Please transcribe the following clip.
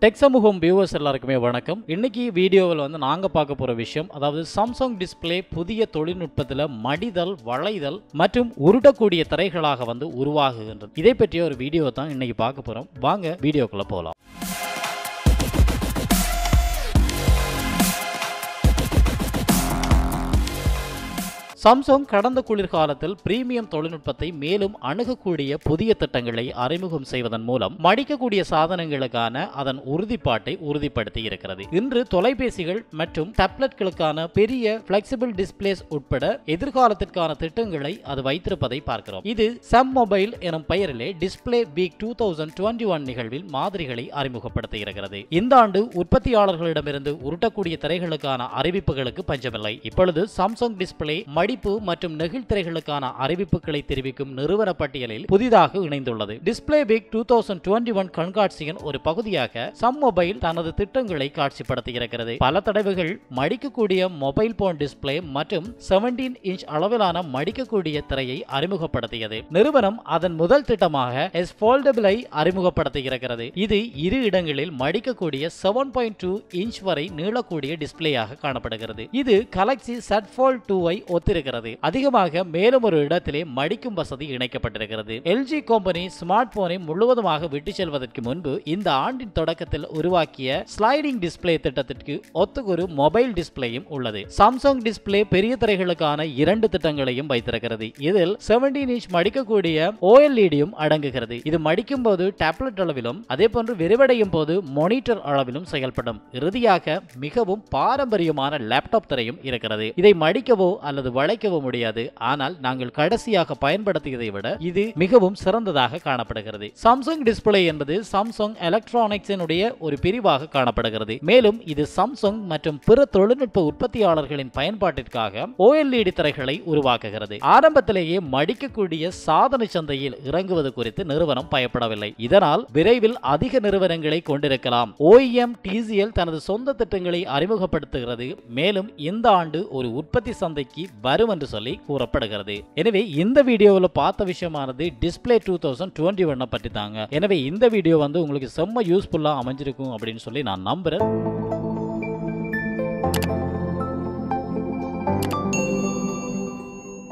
tech சமூகம் viewers எல்லாருக்குமே வணக்கம் இன்னைக்கு வீடியோவில் வந்து நாங்கள் பார்க்க போகிற விஷயம் அதாவது சாம்சங் டிஸ்ப்ளே புதிய தொழில்நுட்பத்தில் மடிதல் வளைதல் மற்றும் உருட்டக்கூடிய திரைகளாக வந்து உருவாகுகின்றது இதை பற்றிய ஒரு வீடியோ தான் இன்னைக்கு பார்க்க போகிறோம் வாங்க வீடியோக்குள்ளே போகலாம் சாம்சங் கடந்த குளிர்காலத்தில் பிரீமியம் தொழில்நுட்பத்தை மேலும் அணுகக்கூடிய புதிய திட்டங்களை அறிமுகம் செய்வதன் மூலம் மடிக்கக்கூடிய சாதனங்களுக்கான அதன் உறுதிப்பாட்டை உறுதிப்படுத்தி இருக்கிறது இன்று தொலைபேசிகள் மற்றும் டேப்லெட்களுக்கான பெரிய பிளெக்சிபிள் டிஸ்பிளேஸ் உட்பட எதிர்காலத்திற்கான திட்டங்களை அது வைத்திருப்பதை பார்க்கிறோம் இது சம் மொபைல் எனும் பெயரிலே Display Week two thousand twenty one நிகழ்வில் மாதிரிகளை அறிமுகப்படுத்தி இருக்கிறது இந்த ஆண்டு உற்பத்தியாளர்களிடமிருந்து உருட்டக்கூடிய திரைகளுக்கான அறிவிப்புகளுக்கு பஞ்சமில்லை இப்பொழுது சாம்சங் டிஸ்பிளே மடிப்பு மற்றும் நெகிழ் திரைகளுக்கான அறிவிப்புகளை தெரிவிக்கும் நிறுவன பட்டியலில் புதிதாக இணைந்துள்ளது Display Week two thousand twenty one கண்காட்சியின் ஒரு பகுதியாக சம் மொபைல் தனது திட்டங்களை காட்சிப்படுத்தியிருக்கிறது பல தடவைகள் மடிக்கக்கூடிய மொபைல் போன் டிஸ்பிளே மற்றும் 17 இன்ச் அளவிலான மடிக்கக்கூடிய திரையை அறிமுகப்படுத்தியது நிறுவனம் அதன் முதல் திட்டமாக எஸ் ஃபோல்டபிளை அறிமுகப்படுத்தியிருக்கிறது இது இரு இடங்களில் மடிக்கக்கூடிய செவன் பாயிண்ட் டூ இன்ச் வரை நீளக்கூடிய டிஸ்பிளேயாக காணப்படுகிறது இது கலெக்சி சட் ஃபோல் டூவை ஒத்திருக்கிறது அதிகமாக மேலும் ஒரு இடத்திலே மடிக்கும் வசதி இணைக்கப்பட்டிருக்கிறது எல்ஜி கம்பெனி ஸ்மார்ட் போனை முழுவதுமாக விட்டு செல்வதற்கு முன்பு இந்த ஆண்டின் தொடக்கத்தில் உருவாக்கிய ஸ்லைடிங் டிஸ்பிளே திட்டத்திற்கு ஒத்துக்கொரு மொபைல் டிஸ்பிளேயும் உள்ளது சாம்சங் டிஸ்பிளே பெரிய திரைகளுக்கான இரண்டு திட்டங்களையும் வைத்திருக்கிறது இதில் 17 இன்ச் மடிக்கக்கூடிய ஓஎல்இடியும் அடங்குகிறது இது மடிக்கும் போது டேப்லெட் அளவிலும் அதே போன்று விரிவடையும் போது மானிட்டர் அளவிலும் செயல்படும் இறுதியாக மிகவும் பாரம்பரியமான லேப்டாப் திரையும் இருக்கிறது இதை மடிக்கவோ அல்லது வளைக்கவோ முடியாது ஆனால் நாங்கள் கடைசியாக பயன்படுத்தியதை விட இது மிகவும் சிறந்ததாக காணப்படுகிறது சாம்சங் டிஸ்பிளே என்பது சாம்சங் எலக்ட்ரானிக்ஸினுடைய ஒரு பிரிவாக காணப்படுகிறது மேலும் இது சாம்சங் மற்றும் பிற தொழில்நுட்ப உற்பத்தியாளர்களின் பயன்பாட்டிற்காக ஓஎல்இடி திரைகளை உருவாக்குகிறது ஆரம்பத்திலேயே மடிக்கக்கூடிய சாதன சந்தையில் இறங்குவது குறித்து நிறுவனம் பயப்படவில்லை இதனால் விரைவில் அதிக நிறுவனங்களை கொண்டிருக்கலாம் ஓஇஎம் டிசிஎல் தனது சொந்த திட்டங்களை அறிமுகப்படுத்துகிறது மேலும் இந்த ஆண்டு ஒரு உற்பத்தி சந்தைக்கு வரும் என்று சொல்லி கூறப்படுகிறது எனவே இந்த வீடியோவில் பார்த்த விஷயமானது டிஸ்பிளே டூ தௌசண்ட் டுவெண்ட்டி ஒன்னை பற்றி தாங்க எனவே இந்த வீடியோ வந்து உங்களுக்கு செம்ம யூஸ்ஃபுல்லாக அமைஞ்சிருக்கும் அப்படின்னு சொல்லி நான் நம்புறேன்